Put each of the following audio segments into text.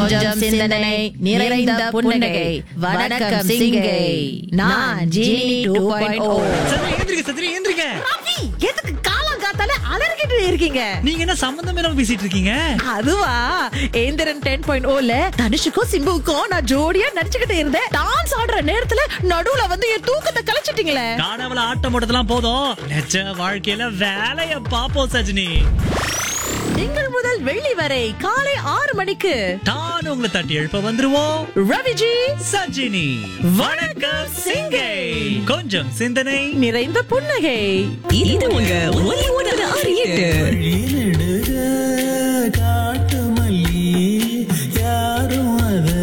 கொஞ்சம் சிந்தனை நிறைந்த புன்னகை வணக்கம் சிங்கை நான் ஜீனி டூ பாயிண்ட் ஓ சந்திரி எந்திரிக்க சந்திரி எந்திரிக்க ரவி எதுக்கு காலம் காத்தால அலறிக்கிட்டு இருக்கீங்க நீங்க என்ன சம்பந்தம் இல்லாம பேசிட்டு இருக்கீங்க அதுவா ஏந்திரன் டென் பாயிண்ட் ஓல தனுஷுக்கும் சிம்புவுக்கும் நான் ஜோடியா நடிச்சுக்கிட்டு இருந்தேன் டான்ஸ் ஆடுற நேரத்துல நடுவுல வந்து என் தூக்கத்தை கலைச்சிட்டீங்களே காணவள ஆட்டம் போட்டதெல்லாம் போதும் நிஜ வாழ்க்கையில வேலைய பாப்போம் சஜினி திங்கள் முதல் வெள்ளி வரை காலை ஆறு மணிக்கு தான் உங்களை தட்டி எழுப்ப வந்துருவோம் ரவிஜி சஜினி வணக்கம் சிங்கை கொஞ்சம் சிந்தனை நிறைந்த புன்னகை இது உங்க ஒலி உணர்வு அறியீட்டு வழிநெடுக காட்டு மல்லி யாரும் அத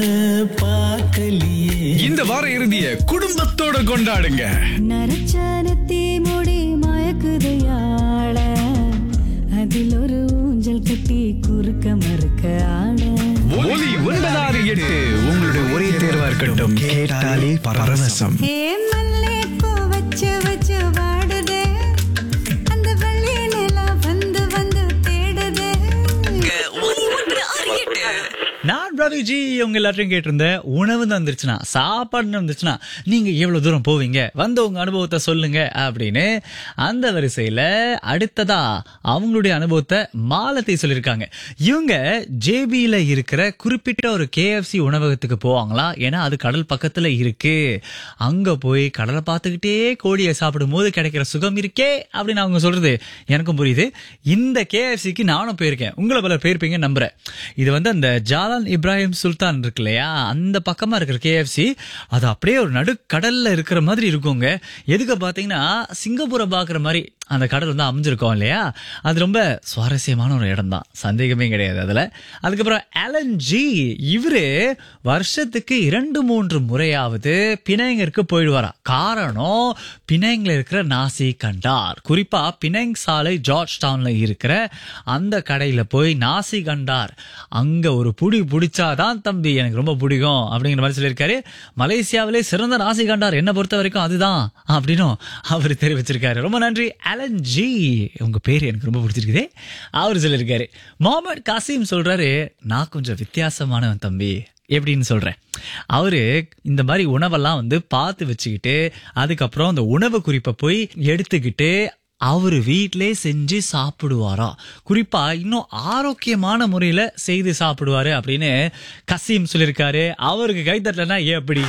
பார்க்கலையே இந்த வார இறுதிய குடும்பத்தோட கொண்டாடுங்க நரச்சானத்தே முடி மயக்குதையாள அதில் ஒரு ஊஞ்சல் கட்டி குறுக்க மறுக்க ஆட ஒலி ஒன்பதாறு எட்டு உங்களுடைய ஒரே தேர்வா இருக்கட்டும் கேட்டாலே பரவசம் ஏ மல்லே பூ வச்சு வச்சு வாடுதே அந்த வெள்ளி நிலா வந்து வந்து தேடுதே ஒலி ஒன்று அறியீட்டு நான் ரவிஜி உங்க எல்லாத்தையும் கேட்டிருந்தேன் உணவு வந்துருச்சுன்னா சாப்பாடு வந்துருச்சுன்னா நீங்க எவ்வளவு தூரம் போவீங்க வந்து உங்க அனுபவத்தை சொல்லுங்க அப்படின்னு அந்த வரிசையில அடுத்ததா அவங்களுடைய அனுபவத்தை மாலத்தை சொல்லியிருக்காங்க இவங்க ஜேபியில இருக்கிற குறிப்பிட்ட ஒரு கேஎஃப்சி உணவகத்துக்கு போவாங்களா ஏன்னா அது கடல் பக்கத்துல இருக்கு அங்க போய் கடலை பார்த்துக்கிட்டே கோழியை சாப்பிடும் போது கிடைக்கிற சுகம் இருக்கே அப்படின்னு அவங்க சொல்றது எனக்கும் புரியுது இந்த கேஎஃப்சிக்கு நானும் போயிருக்கேன் உங்களை பல போயிருப்பீங்க நம்புறேன் இது வந்து அந்த ஜாலான் இப்ராஹிம் சுல்தான் இருக்கு இல்லையா அந்த பக்கமா இருக்கிற கேஎஃப்சி அது அப்படியே ஒரு நடுக்கடல்ல இருக்கிற மாதிரி இருக்குங்க எதுக்கு பாத்தீங்கன்னா சிங்கப்பூரை பாக்குற மாதிரி அந்த கடல் வந்து அமைஞ்சிருக்கோம் இல்லையா அது ரொம்ப சுவாரஸ்யமான ஒரு இடம் தான் சந்தேகமே கிடையாது அதுல அதுக்கப்புறம் அலன் ஜி இவரு வருஷத்துக்கு இரண்டு மூன்று முறையாவது பிணைங்கருக்கு போயிடுவாரா காரணம் பிணைங்ல இருக்கிற நாசி கண்டார் குறிப்பா பிணைங் சாலை ஜார்ஜ் டவுன்ல இருக்கிற அந்த கடையில போய் நாசி கண்டார் அங்க ஒரு புடி பிடிச்சாதான் தம்பி எனக்கு ரொம்ப பிடிக்கும் அப்படிங்கிற மாதிரி சொல்லியிருக்காரு மலேசியாவிலே சிறந்த நாசி கண்டார் என்ன பொறுத்த வரைக்கும் அதுதான் அப்படின்னும் அவர் தெரிவிச்சிருக்காரு ரொம்ப நன்றி அலன் ஜி உங்க பேர் எனக்கு ரொம்ப பிடிச்சிருக்குதே அவர் சொல்லியிருக்காரு முகமது காசிம் சொல்றாரு நான் கொஞ்சம் வித்தியாசமானவன் தம்பி எப்படின்னு சொல்றேன் அவரு இந்த மாதிரி உணவெல்லாம் வந்து பார்த்து வச்சுக்கிட்டு அதுக்கப்புறம் அந்த உணவு குறிப்பை போய் எடுத்துக்கிட்டு அவரு வீட்டிலே செஞ்சு சாப்பிடுவாரா குறிப்பா இன்னும் ஆரோக்கியமான முறையில செய்து சாப்பிடுவாரு அப்படின்னு கசீம் சொல்லியிருக்காரு அவருக்கு கைத்தட்டலன்னா எப்படி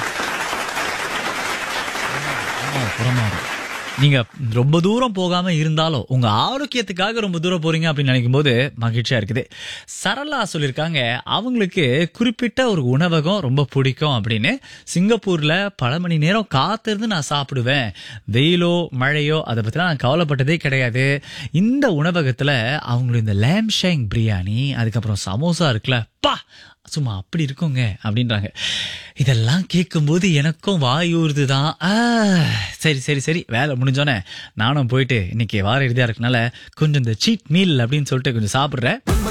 ஆமா, புறமாறும். நீங்க ரொம்ப தூரம் போகாம இருந்தாலும் உங்க ஆரோக்கியத்துக்காக ரொம்ப தூரம் போறீங்க அப்படின்னு நினைக்கும் போது மகிழ்ச்சியா இருக்குது சரளா சொல்லியிருக்காங்க அவங்களுக்கு குறிப்பிட்ட ஒரு உணவகம் ரொம்ப பிடிக்கும் அப்படின்னு சிங்கப்பூர்ல பல மணி நேரம் காத்திருந்து நான் சாப்பிடுவேன் வெயிலோ மழையோ அதை பத்தி நான் கவலைப்பட்டதே கிடையாது இந்த உணவகத்துல அவங்களுடைய இந்த லேம் ஷேங் பிரியாணி அதுக்கப்புறம் சமோசா இருக்குல்ல பா சும்மா அப்படி இருக்குங்க அப்படின்றாங்க இதெல்லாம் கேட்கும்போது எனக்கும் வாய் ஊறுது தான் ஆ, சரி சரி சரி வேலை முடிஞ்சோன்னே நானும் போயிட்டு இன்னைக்கு வார இறுதியா இருக்கனால கொஞ்சம் இந்த சீட் மீல் அப்படின்னு சொல்லிட்டு கொஞ்சம் சாப்பிட்றேன்